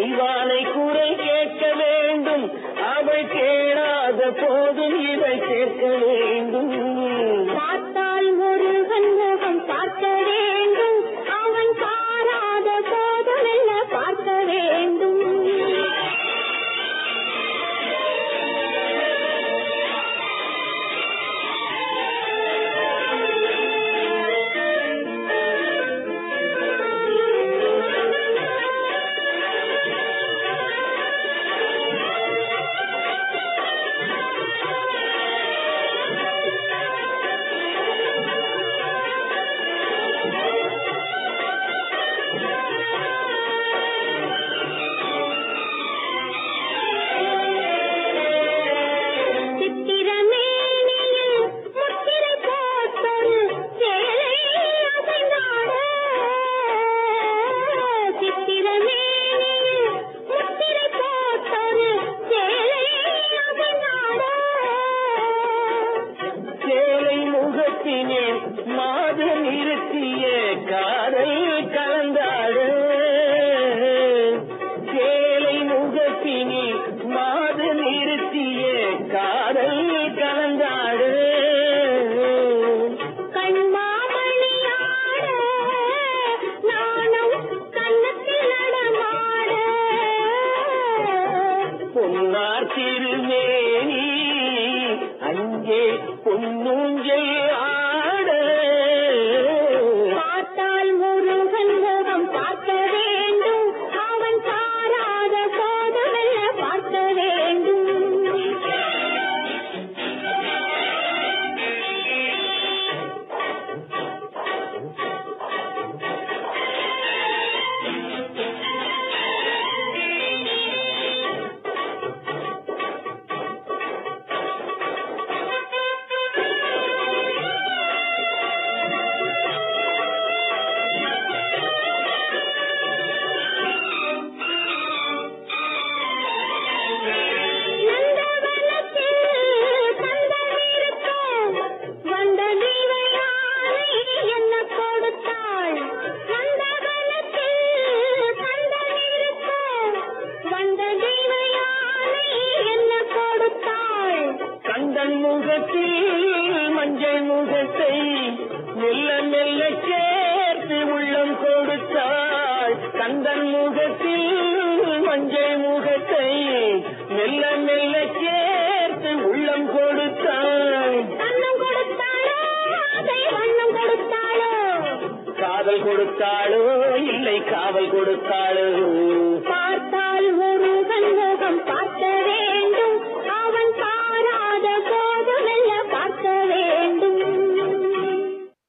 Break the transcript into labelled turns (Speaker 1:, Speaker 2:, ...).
Speaker 1: தெய்வானை குரல் கேட்க வேண்டும் அவள் கேளாத போதும் இதை கேட்க வேண்டும்
Speaker 2: பார்த்தால் முருகன் முகம் பார்க்க வேண்டும் அவன் பாராத போதுமெல்ல பார்க்க வேண்டும் சித்திரமேனியில் முத்திரை போட்டொரு சேலை அசைந்தாட. சித்திரமேனியில் முத்திரை போட்டொரு சேலை அசைந்தாட.
Speaker 1: சேலை முகத்தினே மாது நிறுத்திய காதல் கலந்தாடு சேலை முகத்தினே மாது நிறுத்திய காதல் கலந்தாடு
Speaker 2: கண்மாமணியாட, நாணம் கன்னத்தில் நடமாட.
Speaker 1: பொன்னார் திருமேனி அங்கே பொன்னூஞ்சல் ஆட
Speaker 2: பார்த்தால் முருகன் முகம் பார்க்க வேண்டும் அவன் பாராத போதுமெல்ல பார்க்க வேண்டும் நந்தவனத்தில் கந்தனிருக்கும் வந்த தெய்வயானை என்ன கொடுத்தாள் நந்தவனத்தில் கந்தனிருக்கும் வந்த தெய்வயானை என்ன கொடுத்தாள்
Speaker 1: கந்தன் முகத்தில் மஞ்சள் முகத்தை மெல்ல மெல்ல சேர்த்து உள்ளம் கொடுத்தாள் கந்தன் முகத்தில் மஞ்சள் முகத்தை மெல்ல மெல்ல சேர்த்து உள்ளம் கொடுத்தாள்
Speaker 2: அன்னம் கொடுத்தாளோ அதை வண்ணம் கொடுத்தாளோ
Speaker 1: காதல் கொடுத்தாளோ இல்லை காவல் கொடுத்தாளோ